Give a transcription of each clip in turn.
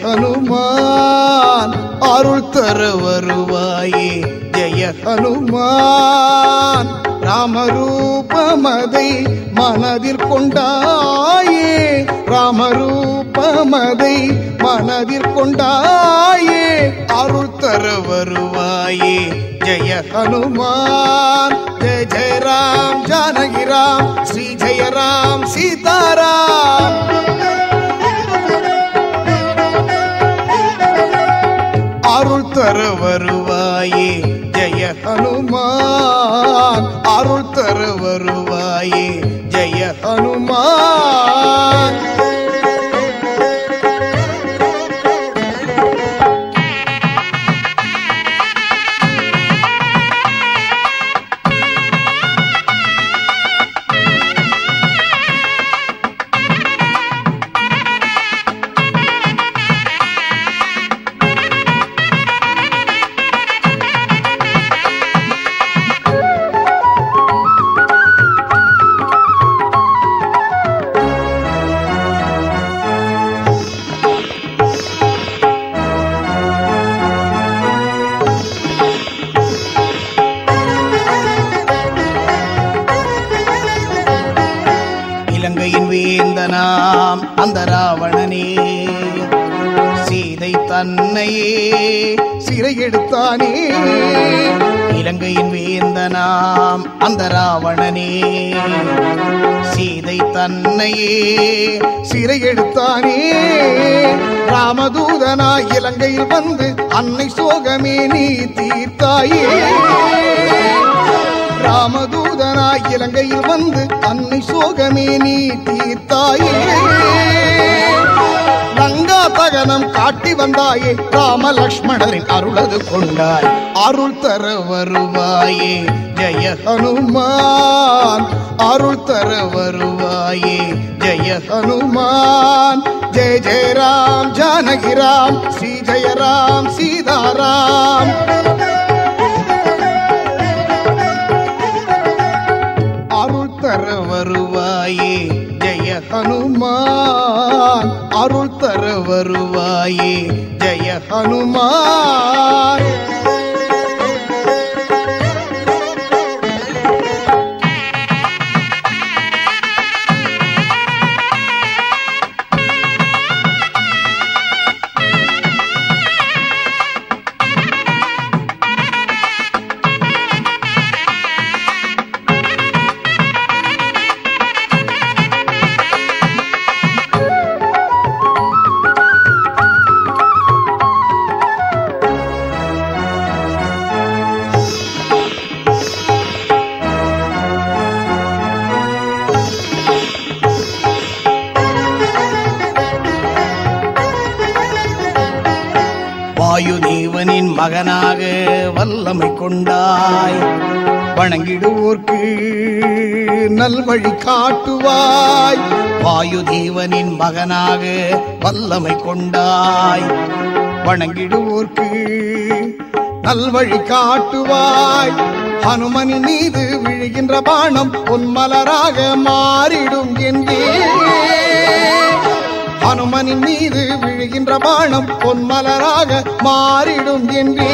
ஹனுமான் அருள் தர வருவாயே ஜெய ஹனுமான் ராமரூபமதை மனதில் கொண்டாயே ராமரூபமதை மனதில் கொண்டாயே அருள் தர வருவாயே ஜெய ஹனுமான் ஜெய ஜெய ராம் ஜானகி ராம் ஸ்ரீ ஜெய ராம் சீதாராம் அருள் தர வருவாயே ஜெய ஹனுமான் அருள் தர வருவாயே ஜெய ஹனுமான் இலங்கையின் வேந்தனாம் அந்த ராவணனே சீதை தன்னையே சிறையெடுத்தானே இலங்கையின் வேந்தனாம் அந்த ராவணனே சீதை தன்னையே சிறையெடுத்தானே ராமதூதனாய் இலங்கையில் வந்து அன்னை சோகமே நீ தீர்த்தாயே ராமதூதனாய் இலங்கையில் வந்து அன்னை சோகமே நீ தீர்த்தாயே லங்கா தகனம் காட்டி வந்தாயே ராம லக்ஷ்மணரின் அருளது கொண்டாய் அருள் தர வருவாயே ஜெய ஹனுமான் அருள் தர வருவாயே ஜெய ஹனுமான் ஜெய ஜெய ராம் ஜானகி ராம் ஸ்ரீ ஜெய ராம் சீதாராம் அருள் தர வருவாயே ஜெய ஹனுமான் அருள் தர வருவாயே ஜெய ஹனுமான் வாயுதேவனின் மகனாக வல்லமை கொண்டாய் வணங்கிடுவோர்க்கு நல்வழி காட்டுவாய் வாயுதேவனின் மகனாக வல்லமை கொண்டாய் வணங்கிடுவோர்க்கு நல்வழி காட்டுவாய் ஹனுமனின் மீது விழுகின்ற பானம் பொன்மலராக மாறிடும் என்றே ஹனுமனின் மீது விழுகின்ற பானம் பொன்மலராக மாறிடும் என்றே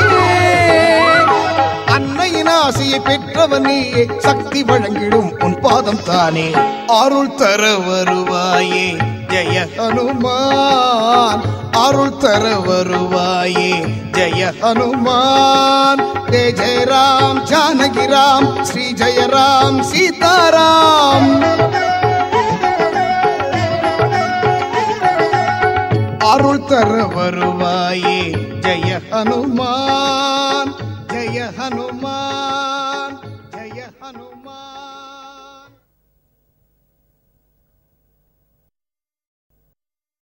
அன்னையின் ஆசையை பெற்றவன் நீயே சக்தி வழங்கிடும் உன் பாதம் தானே அருள் தர வருவாயே ஜெய ஹனுமான் அருள் தர வருவாயே ஜெய ஹனுமான் ஜெய ஜெய ராம் ஜானகி ராம் ஸ்ரீ ஜெய ராம் சீதாராம் அருள் தர வருவாயே ஜெய ஹனுமான் ஜெய ஹனுமான் ஜெய ஹனுமான்